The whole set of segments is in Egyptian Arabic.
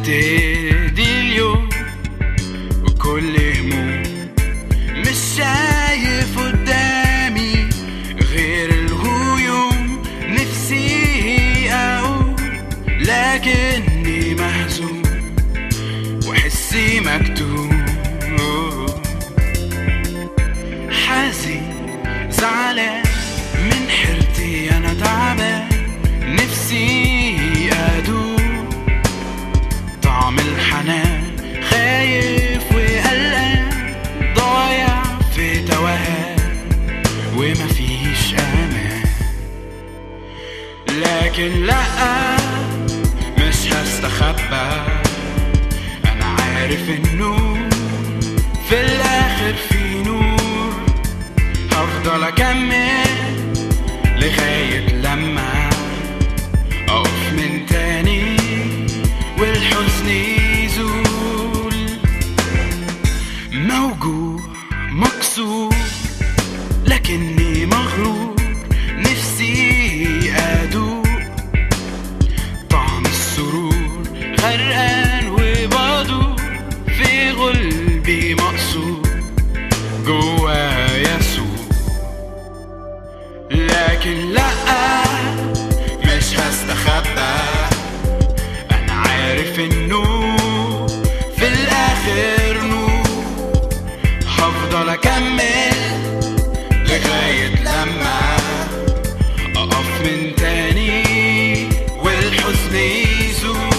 ببتدي اليوم وكل هموم مش شايف قدامي غير الغيوم نفسي اقول لكني مهزوم وحسي مكتوم حزين زعلان من حيرتي انا تعبان نفسي ادوق طعم الحنان خايف وقلقان ضايع في توهان ومفيش امان لكن لا مش هستخبى انا عارف انه في الاخر في نور هفضل اكمل لغاية لما اقف من تاني والحزن يزول موجوع مكسور لكني مغرور نفسي ادوق طعم السرور غرقان وبدور في غلبي مقصور جوايا سور لكن لا مش هستخبى انا عارف انه في الاخر نور هفضل اكمل لغاية لما اقف من تاني والحزن يزول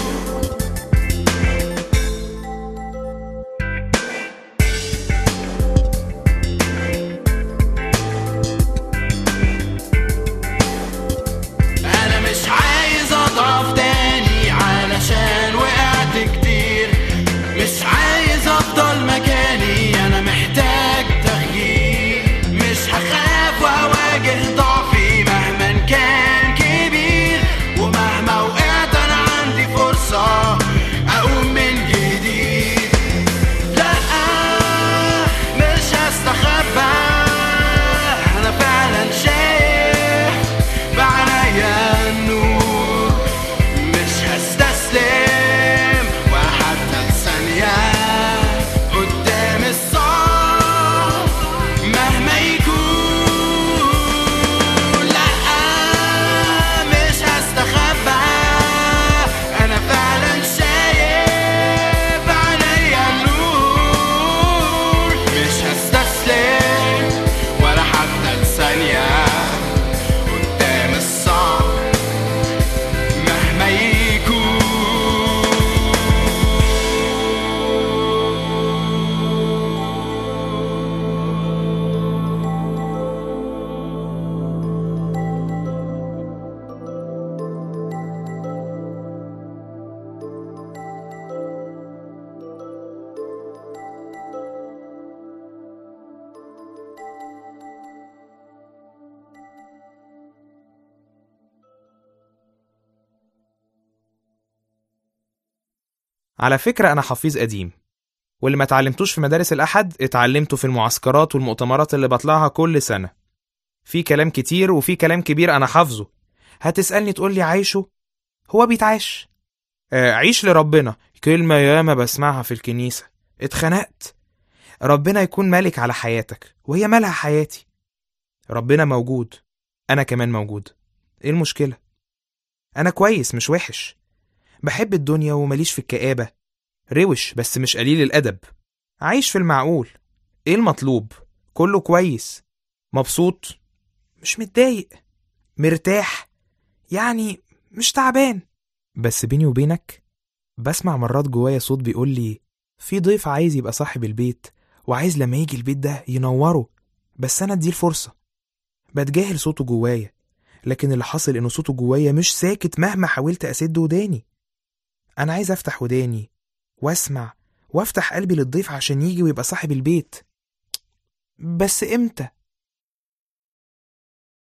انا مش عايز اضعف تاني علشان وقعت كتير مش عايز افضل مكاني انا محتاج تغيير مش هخاف واواجه ضعفي مهما كان كبير ومهما وقعت انا عندي فرصة اقوم من جديد لا مش هستخبى انا فعلا شايف بعنايا النور مش هستسلم ولا حتى ثانية قدام الصعب مهما يكون لا مش هستخبى انا فعلا شايف بعنايا النور مش هستسلم ولا حتى ثانية قدام الصعب مهما يكون على فكرة أنا حفيظ قديم واللي ما اتعلمتوش في مدارس الأحد اتعلمته في المعسكرات والمؤتمرات اللي بطلعها كل سنة في كلام كتير وفي كلام كبير أنا حافظه هتسألني تقولي عايشه هو بيتعاش آه عيش لربنا كلمة ياما بسمعها في الكنيسة اتخنقت ربنا يكون مالك على حياتك وهي مالها حياتي ربنا موجود أنا كمان موجود إيه المشكلة؟ أنا كويس مش وحش بحب الدنيا ومليش في الكآبة روش بس مش قليل الأدب عايش في المعقول إيه المطلوب؟ كله كويس مبسوط مش متضايق مرتاح يعني مش تعبان بس بيني وبينك بسمع مرات جوايا صوت بيقول لي في ضيف عايز يبقى صاحب البيت وعايز لما يجي البيت ده ينوره بس أنا أديه الفرصة بتجاهل صوته جوايا لكن اللي حصل إنه صوته جوايا مش ساكت مهما حاولت أسد وداني أنا عايز أفتح وداني وأسمع وأفتح قلبي للضيف عشان يجي ويبقى صاحب البيت بس إمتى؟